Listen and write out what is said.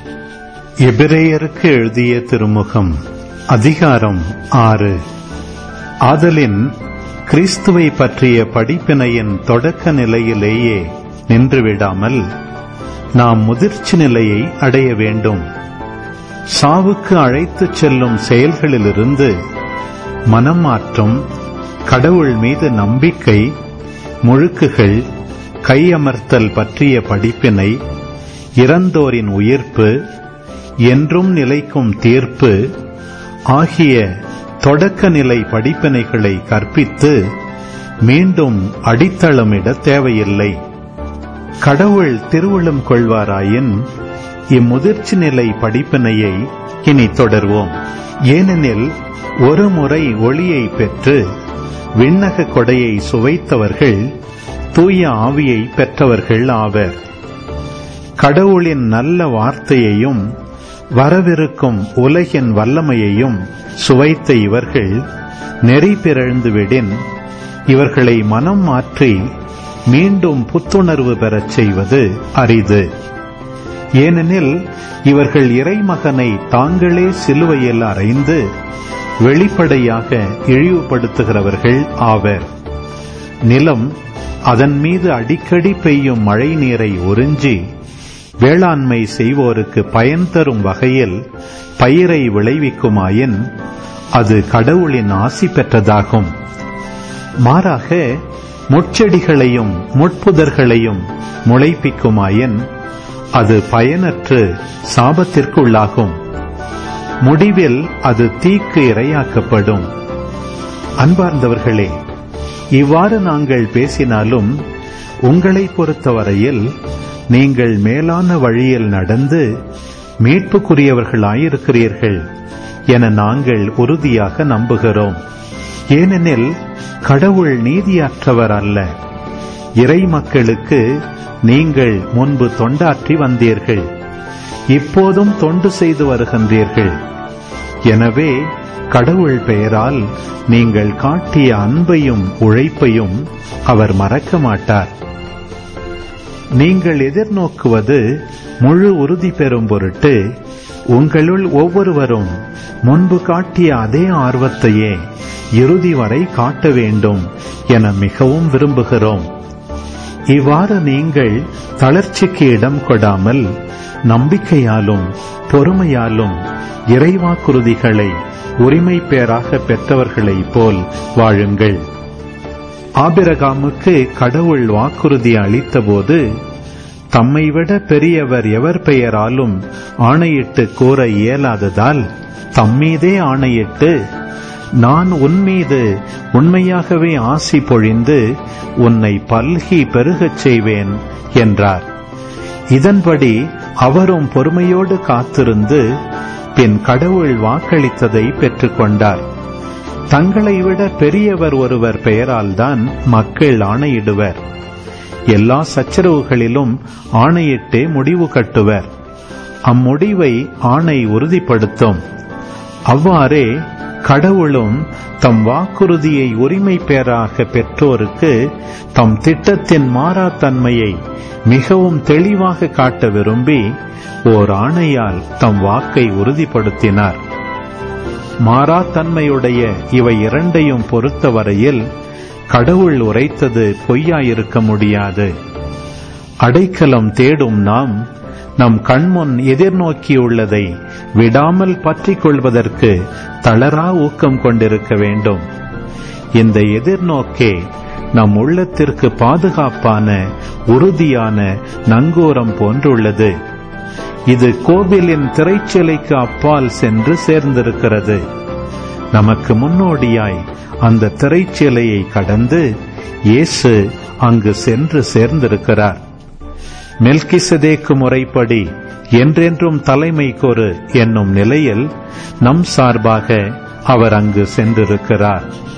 எபிரேயருக்கு எழுதிய திருமுகம் அதிகாரம் ஆறு ஆதலின் கிறிஸ்துவை பற்றிய படிப்பினையின் தொடக்க நிலையிலேயே நின்றுவிடாமல் நாம் முதிர்ச்சி நிலையை அடைய வேண்டும் சாவுக்கு அழைத்துச் செல்லும் செயல்களிலிருந்து மனம் மாற்றம் கடவுள் மீது நம்பிக்கை முழுக்குகள் கையமர்த்தல் பற்றிய படிப்பினை இறந்தோரின் உயிர்ப்பு என்றும் நிலைக்கும் தீர்ப்பு ஆகிய தொடக்க நிலை படிப்பினைகளை கற்பித்து மீண்டும் அடித்தளமிட தேவையில்லை கடவுள் திருவுளம் கொள்வாராயின் இம்முதிர்ச்சி நிலை படிப்பினையை இனி தொடர்வோம் ஏனெனில் ஒரு முறை ஒளியை பெற்று விண்ணக கொடையை சுவைத்தவர்கள் தூய ஆவியை பெற்றவர்கள் ஆவர் கடவுளின் நல்ல வார்த்தையையும் வரவிருக்கும் உலகின் வல்லமையையும் சுவைத்த இவர்கள் நெறி பிறழ்ந்துவிடின் இவர்களை மனம் மாற்றி மீண்டும் புத்துணர்வு பெறச் செய்வது அரிது ஏனெனில் இவர்கள் இறைமகனை தாங்களே சிலுவையில் அறைந்து வெளிப்படையாக இழிவுபடுத்துகிறவர்கள் ஆவர் நிலம் அதன் மீது அடிக்கடி பெய்யும் மழை நீரை உறிஞ்சி வேளாண்மை செய்வோருக்கு பயன் தரும் வகையில் பயிரை விளைவிக்குமாயின் அது கடவுளின் ஆசி பெற்றதாகும் மாறாக முட்செடிகளையும் முட்புதர்களையும் முளைப்பிக்குமாயின் அது பயனற்று சாபத்திற்குள்ளாகும் முடிவில் அது தீக்கு இரையாக்கப்படும் அன்பார்ந்தவர்களே இவ்வாறு நாங்கள் பேசினாலும் உங்களை பொறுத்தவரையில் நீங்கள் மேலான வழியில் நடந்து மீட்புக்குரியவர்களாயிருக்கிறீர்கள் என நாங்கள் உறுதியாக நம்புகிறோம் ஏனெனில் கடவுள் நீதியற்றவர் அல்ல இறை மக்களுக்கு நீங்கள் முன்பு தொண்டாற்றி வந்தீர்கள் இப்போதும் தொண்டு செய்து வருகின்றீர்கள் எனவே கடவுள் பெயரால் நீங்கள் காட்டிய அன்பையும் உழைப்பையும் அவர் மறக்க மாட்டார் நீங்கள் எதிர்நோக்குவது முழு உறுதி பெறும் பொருட்டு உங்களுள் ஒவ்வொருவரும் முன்பு காட்டிய அதே ஆர்வத்தையே இறுதி வரை காட்ட வேண்டும் என மிகவும் விரும்புகிறோம் இவ்வாறு நீங்கள் தளர்ச்சிக்கு இடம் கொடாமல் நம்பிக்கையாலும் பொறுமையாலும் இறைவாக்குறுதிகளை உரிமை பேராக பெற்றவர்களைப் போல் வாழுங்கள் ஆபிரகாமுக்கு கடவுள் வாக்குறுதி அளித்தபோது தம்மை விட பெரியவர் எவர் பெயராலும் ஆணையிட்டு கூற இயலாததால் தம்மீதே ஆணையிட்டு நான் உன்மீது உண்மையாகவே ஆசி பொழிந்து உன்னை பல்கி பெருகச் செய்வேன் என்றார் இதன்படி அவரும் பொறுமையோடு காத்திருந்து பின் கடவுள் வாக்களித்ததை பெற்றுக்கொண்டார் தங்களை விட பெரியவர் ஒருவர் பெயரால்தான் மக்கள் ஆணையிடுவர் எல்லா சச்சரவுகளிலும் ஆணையிட்டே முடிவு கட்டுவர் அம்முடிவை ஆணை உறுதிப்படுத்தும் அவ்வாறே கடவுளும் தம் வாக்குறுதியை உரிமை பேராக பெற்றோருக்கு தம் திட்டத்தின் மாறாத்தன்மையை மிகவும் தெளிவாக காட்ட விரும்பி ஓர் ஆணையால் தம் வாக்கை உறுதிப்படுத்தினார் மாறாத்தன்மையுடைய இவை இரண்டையும் பொறுத்தவரையில் கடவுள் உரைத்தது பொய்யாயிருக்க முடியாது அடைக்கலம் தேடும் நாம் நம் கண்முன் எதிர்நோக்கியுள்ளதை விடாமல் பற்றிக் கொள்வதற்கு தளரா ஊக்கம் கொண்டிருக்க வேண்டும் இந்த எதிர்நோக்கே நம் உள்ளத்திற்கு பாதுகாப்பான உறுதியான நங்கூரம் போன்றுள்ளது இது கோவிலின் திரைச்சிலைக்கு அப்பால் சென்று சேர்ந்திருக்கிறது நமக்கு முன்னோடியாய் அந்த திரைச்சிலையை கடந்து இயேசு அங்கு சென்று சேர்ந்திருக்கிறார் மெல்கிசதேக்கு முறைப்படி என்றென்றும் தலைமை கொரு என்னும் நிலையில் நம் சார்பாக அவர் அங்கு சென்றிருக்கிறார்